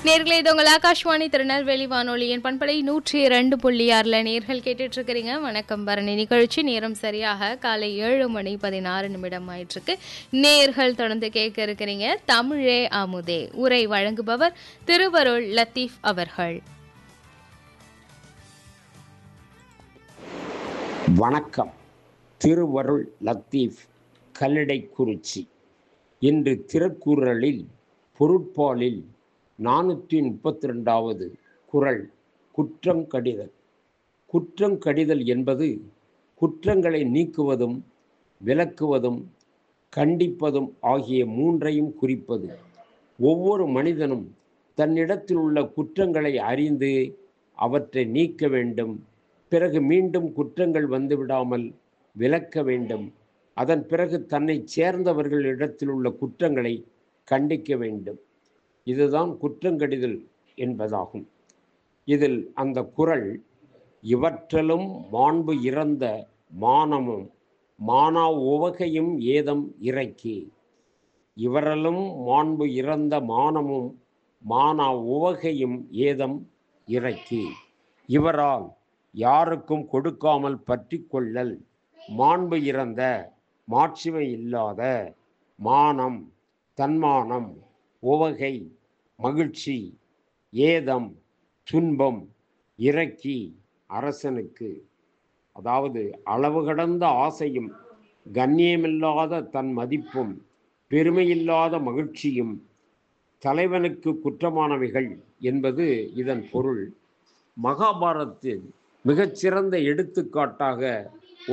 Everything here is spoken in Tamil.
நேர்களே இது உங்கள் ஆகாஷ்வாணி திருநெல்வேலி வானொலியின் பண்பலை நூற்றி இரண்டு புள்ளி ஆறுல நேர்கள் கேட்டுட்டு இருக்கிறீங்க வணக்கம் பரணி நிகழ்ச்சி நேரம் சரியாக காலை ஏழு மணி பதினாறு நிமிடம் ஆயிட்டு இருக்கு நேர்கள் தொடர்ந்து கேட்க இருக்கிறீங்க தமிழே அமுதே உரை வழங்குபவர் திருவருள் லத்தீப் அவர்கள் வணக்கம் திருவருள் லத்தீப் கல்லடைக்குறிச்சி இன்று திருக்குறளில் பொருட்பாலில் நானூற்றி முப்பத்தி ரெண்டாவது குறள் குற்றம் கடிதல் குற்றம் கடிதல் என்பது குற்றங்களை நீக்குவதும் விலக்குவதும் கண்டிப்பதும் ஆகிய மூன்றையும் குறிப்பது ஒவ்வொரு மனிதனும் தன்னிடத்தில் உள்ள குற்றங்களை அறிந்து அவற்றை நீக்க வேண்டும் பிறகு மீண்டும் குற்றங்கள் வந்துவிடாமல் விலக்க வேண்டும் அதன் பிறகு தன்னை சேர்ந்தவர்களிடத்தில் உள்ள குற்றங்களை கண்டிக்க வேண்டும் இதுதான் குற்றங்கடிதல் என்பதாகும் இதில் அந்த குறள் இவற்றலும் மாண்பு இறந்த மானமும் மானா உவகையும் ஏதம் இறைக்கி இவரலும் மாண்பு இறந்த மானமும் மானா உவகையும் ஏதம் இறைக்கி இவரால் யாருக்கும் கொடுக்காமல் பற்றி கொள்ளல் மாண்பு இறந்த மாட்சிமை இல்லாத மானம் தன்மானம் உவகை மகிழ்ச்சி ஏதம் துன்பம் இறக்கி அரசனுக்கு அதாவது அளவு கடந்த ஆசையும் கண்ணியமில்லாத தன் மதிப்பும் பெருமையில்லாத மகிழ்ச்சியும் தலைவனுக்கு குற்றமானவைகள் என்பது இதன் பொருள் மகாபாரதத்தில் மிகச்சிறந்த எடுத்துக்காட்டாக